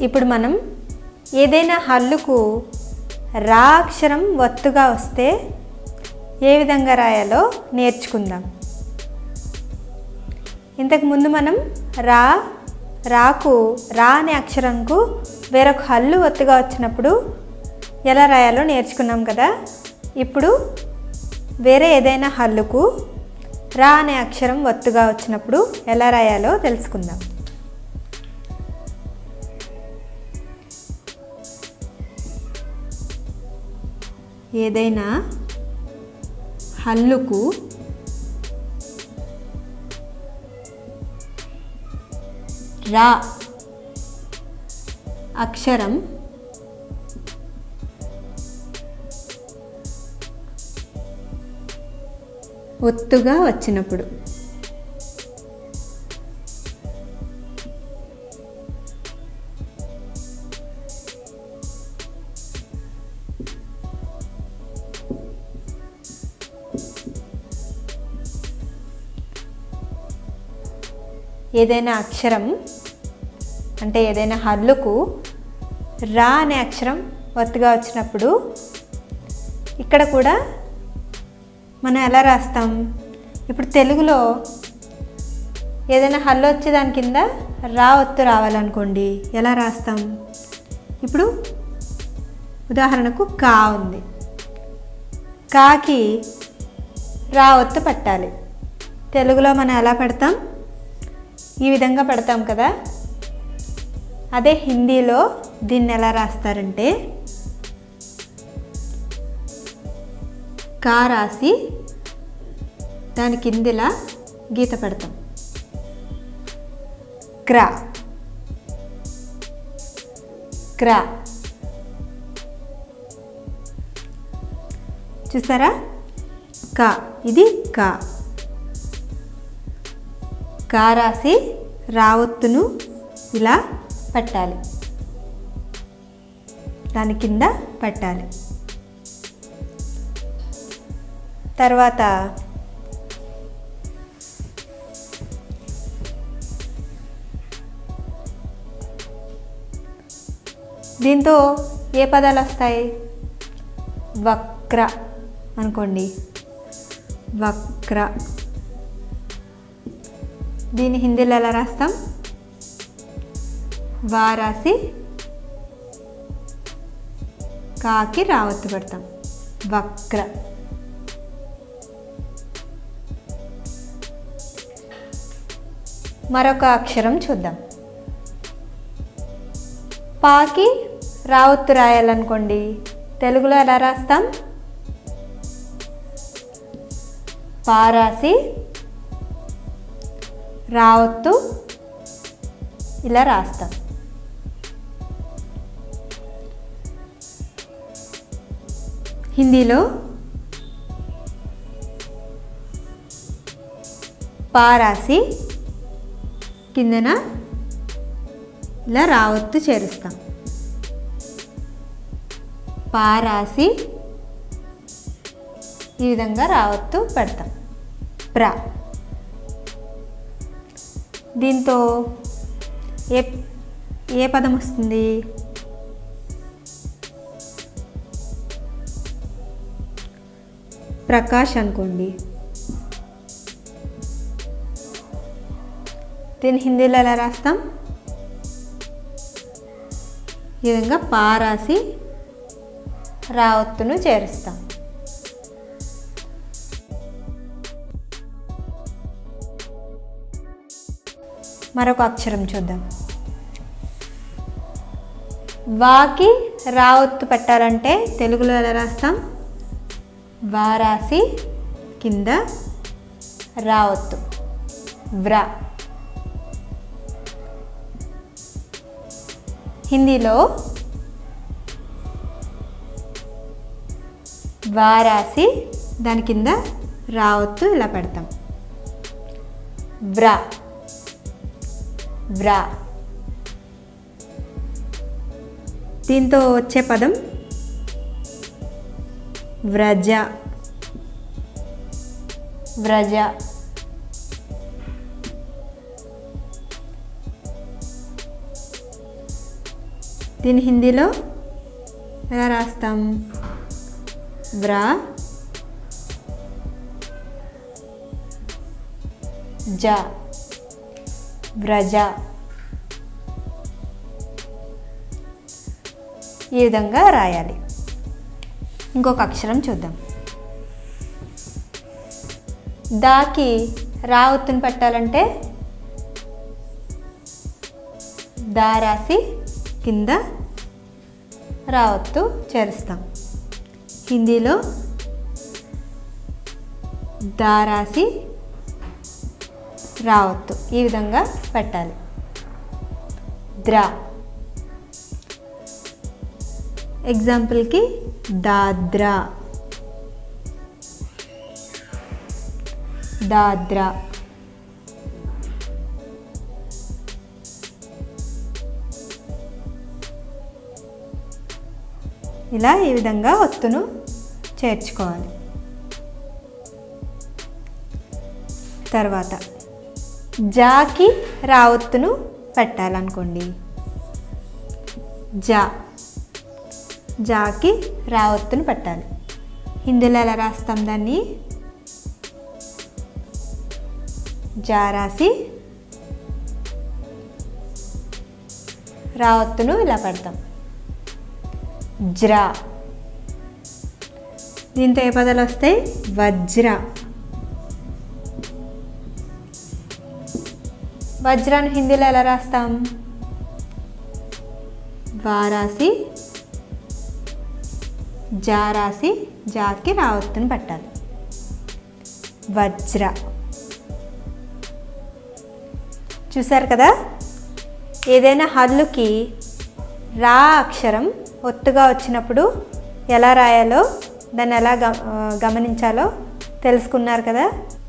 ఇప్పుడు మనం ఏదైనా హల్లుకు రా అక్షరం ఒత్తుగా వస్తే ఏ విధంగా రాయాలో నేర్చుకుందాం ఇంతకు ముందు మనం రా రాకు రా అనే అక్షరంకు వేరొక హల్లు ఒత్తుగా వచ్చినప్పుడు ఎలా రాయాలో నేర్చుకున్నాం కదా ఇప్పుడు వేరే ఏదైనా హల్లుకు రా అనే అక్షరం ఒత్తుగా వచ్చినప్పుడు ఎలా రాయాలో తెలుసుకుందాం ఏదైనా హల్లుకు రా అక్షరం ఒత్తుగా వచ్చినప్పుడు ఏదైనా అక్షరం అంటే ఏదైనా హల్లుకు రా అనే అక్షరం ఒత్తుగా వచ్చినప్పుడు ఇక్కడ కూడా మనం ఎలా రాస్తాం ఇప్పుడు తెలుగులో ఏదైనా హల్లు వచ్చే దాని కింద రా ఒత్తు రావాలనుకోండి ఎలా రాస్తాం ఇప్పుడు ఉదాహరణకు కా ఉంది కాకి రా ఒత్తు పట్టాలి తెలుగులో మనం ఎలా పెడతాం ఈ విధంగా పెడతాం కదా అదే హిందీలో దీన్ని ఎలా రాస్తారంటే కా రాసి దాని కిందిలా గీత పెడతాం క్రా క్రా చూసారా కా ఇది కా కా రాసి రావత్తును ఇలా పెట్టాలి దాని కింద పెట్టాలి తర్వాత దీంతో ఏ పదాలు వస్తాయి వక్ర అనుకోండి వక్ర దీని హిందీలో ఎలా రాస్తాం వా రాసి కాకి రావత్తు పెడతాం వక్ర మరొక అక్షరం చూద్దాం పాకి రావత్తు రాయాలనుకోండి తెలుగులో ఎలా రాస్తాం పా రాసి రావత్తు ఇలా రాస్తాం హిందీలో పా రాసి కిందన ఇలా రావత్తు చేరుస్తాం పా రాసి ఈ విధంగా రావత్తు పెడతాం ప్రా దీంతో ఏ ఏ పదం వస్తుంది ప్రకాష్ అనుకోండి దీన్ని హిందీలో ఎలా రాస్తాం ఈ విధంగా పా రాసి రావత్తును చేరుస్తాం మరొక అక్షరం చూద్దాం వాకి రావత్తు పెట్టాలంటే తెలుగులో ఎలా రాస్తాం వా రాసి కింద రావత్తు వ్రా హిందీలో వా రాసి దాని కింద రావత్తు ఇలా పెడతాం వ్రా వ్రా దీంతో వచ్చే పదం వ్రజ వ్రజ దీని హిందీలో ఎలా రాస్తాం వ్రా జ వ్రజ ఈ విధంగా రాయాలి ఇంకొక అక్షరం చూద్దాం దాకి రా ఒత్తుని పెట్టాలంటే దా రాసి కింద రావత్తు చేరుస్తాం హిందీలో దా రాసి రావత్తు ఈ విధంగా పెట్టాలి ద్రా ఎగ్జాంపుల్కి దాద్రా దాద్రా ఇలా ఈ విధంగా ఒత్తును చేర్చుకోవాలి తర్వాత జాకి రా ఒత్తును పెట్టాలనుకోండి జా జాకి రా ఒత్తును పెట్టాలి హిందీలో ఎలా రాస్తాం దాన్ని జా రాసి రా ఒత్తును ఇలా పెడతాం జ్రా దీంతో ఏ పదాలు వస్తాయి వజ్ర వజ్రాన్ని హిందీలో ఎలా రాస్తాం వా రాసి జా రాసి జాకి రావత్తుని పెట్టాలి వజ్ర చూసారు కదా ఏదైనా హల్లుకి రా అక్షరం ఒత్తుగా వచ్చినప్పుడు ఎలా రాయాలో దాన్ని ఎలా గ గమనించాలో తెలుసుకున్నారు కదా